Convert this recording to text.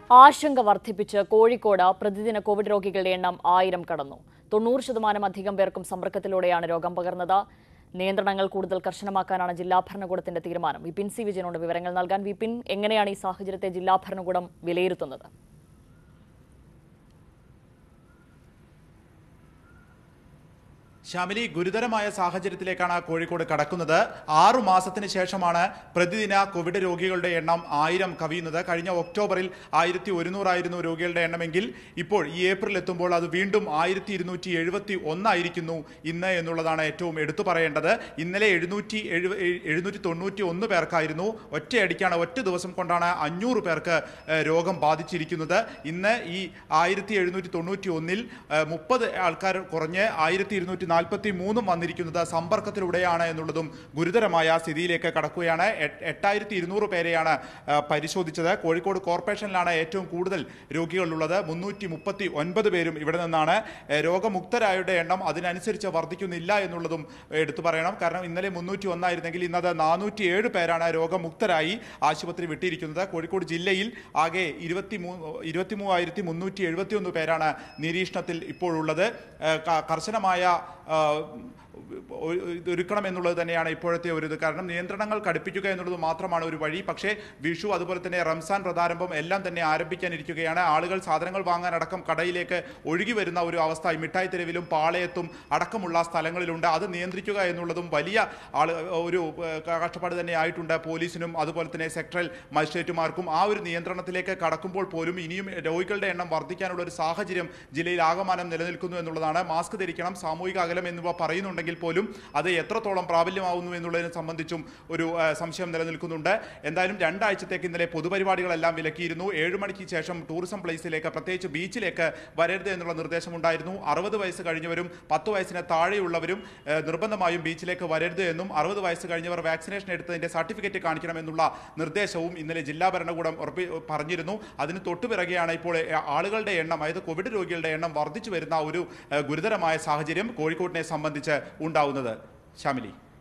ആശങ്ക വർദ്ധിപ്പിച്ച് കോഴിക്കോട് പ്രതിദിന കോവിഡ് രോഗികളുടെ എണ്ണം ആയിരം കടന്നു തൊണ്ണൂറ് ശതമാനം അധികം പേർക്കും സമ്പർക്കത്തിലൂടെയാണ് രോഗം പകർന്നത് നിയന്ത്രണങ്ങൾ കൂടുതൽ കർശനമാക്കാനാണ് ജില്ലാ ഭരണകൂടത്തിന്റെ തീരുമാനം വിപിൻ സി വിജയനോട് വിവരങ്ങൾ നൽകാൻ വിപിൻ എങ്ങനെയാണ് ഈ സാഹചര്യത്തെ ജില്ലാ ഭരണകൂടം വിലയിരുത്തുന്നത് ശാമിലി ഗുരുതരമായ സാഹചര്യത്തിലേക്കാണ് കോഴിക്കോട് കടക്കുന്നത് ആറു മാസത്തിന് ശേഷമാണ് പ്രതിദിന കോവിഡ് രോഗികളുടെ എണ്ണം ആയിരം കവിയുന്നത് കഴിഞ്ഞ ഒക്ടോബറിൽ ആയിരത്തി ഒരുന്നൂറായിരുന്നു രോഗികളുടെ എണ്ണമെങ്കിൽ ഇപ്പോൾ ഈ ഏപ്രിൽ എത്തുമ്പോൾ അത് വീണ്ടും ആയിരത്തി ഇരുന്നൂറ്റി എഴുപത്തി ഒന്നായിരിക്കുന്നു ഇന്ന് എന്നുള്ളതാണ് ഏറ്റവും എടുത്തു പറയേണ്ടത് ഇന്നലെ എഴുന്നൂറ്റി എഴുപ എഴുന്നൂറ്റി തൊണ്ണൂറ്റി ഒന്ന് പേർക്കായിരുന്നു ഒറ്റയടിക്കാണ് ഒറ്റ ദിവസം കൊണ്ടാണ് അഞ്ഞൂറ് പേർക്ക് ഏഹ്, രോഗം ബാധിച്ചിരിക്കുന്നത് ഇന്ന് ഈ ആയിരത്തി എഴുന്നൂറ്റി തൊണ്ണൂറ്റി ഒന്നിൽ മുപ്പത് ആൾക്കാർ കുറഞ്ഞ് ആയിരത്തി ഇരുന്നൂറ്റി നാൽപ്പത്തി മൂന്നും വന്നിരിക്കുന്നത് സമ്പർക്കത്തിലൂടെയാണ് എന്നുള്ളതും ഗുരുതരമായ സ്ഥിതിയിലേക്ക് കടക്കുകയാണ് എ- എട്ടായിരത്തി ഇരുന്നൂറ് പേരെയാണ് ആ, പരിശോധിച്ചത് കോഴിക്കോട് കോർപ്പറേഷനിലാണ് ഏറ്റവും കൂടുതൽ രോഗികളുള്ളത് മുന്നൂറ്റി മുപ്പത്തി ഒൻപത് പേരും ഇവിടെ നിന്നാണ് ഏ, രോഗമുക്തരായവരുടെ എണ്ണം അതിനനുസരിച്ച് വർദ്ധിക്കുന്നില്ല എന്നുള്ളതും എടുത്തു പറയണം കാരണം ഇന്നലെ മുന്നൂറ്റി ഒന്നായിരുന്നെങ്കിൽ ഇന്നത് നാനൂറ്റി ഏഴ് പേരാണ് രോഗമുക്തരായി ആശുപത്രി വിട്ടിരിക്കുന്നത് കോഴിക്കോട് ജില്ലയിൽ ആകെ ഇരുപത്തി മൂ ഇരുപത്തി മൂവായിരത്തി മുന്നൂറ്റി എഴുപത്തി ഒന്ന് പേരാണ് നിരീക്ഷണത്തിൽ ഇപ്പോഴുള്ളത് ഏ, ക- കർശനമായ ആ, ഒ- ഇത് ഒരുക്കണം എന്നുള്ളത് തന്നെയാണ് ഇപ്പോഴത്തെ ഒരു ഇത് കാരണം നിയന്ത്രണങ്ങൾ കടുപ്പിക്കുക എന്നുള്ളത് മാത്രമാണ് ഒരു വഴി പക്ഷേ വിഷു അതുപോലെ തന്നെ റംസാൻ പ്രതാരംഭം എല്ലാം തന്നെ ആരംഭിക്കാനിരിക്കുകയാണ് ആളുകൾ സാധനങ്ങൾ വാങ്ങാൻ അടക്കം കടയിലേക്ക് ഒഴുകി വരുന്ന ഒരു അവസ്ഥ ഈ മിഠായി തെരുവിലും പാളയത്തും അടക്കമുള്ള സ്ഥലങ്ങളിലുണ്ട് അത് നിയന്ത്രിക്കുക എന്നുള്ളതും വലിയ ആള് ഒരു ഏഹ്, കഷ്ടപ്പാട് തന്നെ ആയിട്ടുണ്ട് പോലീസിനും അതുപോലെ തന്നെ സെക്ടറൽ മജിസ്ട്രേറ്റുമാർക്കും ആ ഒരു നിയന്ത്രണത്തിലേക്ക് കടക്കുമ്പോൾ പോലും ഇനിയും രോഗികളുടെ എണ്ണം വർദ്ധിക്കാനുള്ള ഒരു സാഹചര്യം ജില്ലയിൽ ആകമാനം നിലനിൽക്കുന്നു എന്നുള്ളതാണ് മാസ്ക് ധരിക്കണം സാമൂഹിക അകലം എന്നിവ പറയുന്നുണ്ടെങ്കിൽ പോലും അത് എത്രത്തോളം പ്രാബല്യമാവുന്നു എന്നുള്ളതിനെ സംബന്ധിച്ചും ഒരു ആ, സംശയം നിലനിൽക്കുന്നുണ്ട് എന്തായാലും രണ്ടാഴ്ചത്തേക്ക് ഇന്നലെ പൊതുപരിപാടികളെല്ലാം വിലക്കിയിരുന്നു ഏഴ് മണിക്ക് ശേഷം ടൂറിസം പ്ലേസിലേക്ക് പ്രത്യേകിച്ച് ബീച്ചിലേക്ക് വരരുത് എന്നുള്ള നിർദ്ദേശമുണ്ടായിരുന്നു അറുപത് വയസ്സ് കഴിഞ്ഞവരും പത്ത് വയസ്സിന് താഴെയുള്ളവരും ആ, നിർബന്ധമായും ബീച്ചിലേക്ക് വരരുത് എന്നും അറുപത് വയസ്സ് കഴിഞ്ഞവർ വാക്സിനേഷൻ എടുത്തതിന്റെ സർട്ടിഫിക്കറ്റ് കാണിക്കണമെന്നുള്ള നിർദ്ദേശവും ഇന്നലെ ജില്ലാ ഭരണകൂടം ഉറപ്പി പറഞ്ഞിരുന്നു അതിന് തൊട്ടുപിറകെയാണ് ഇപ്പോൾ ആ, ആളുകളുടെ എണ്ണം അതായത് കോവിഡ് രോഗികളുടെ എണ്ണം വർദ്ധിച്ചു വരുന്ന ഒരു ആ, ഗുരുതരമായ സാഹചര്യം കോഴിക്കോട്ടിനെ സംബന്ധിച്ച് ഉണ്ടാവുന്നത് ശാമിലി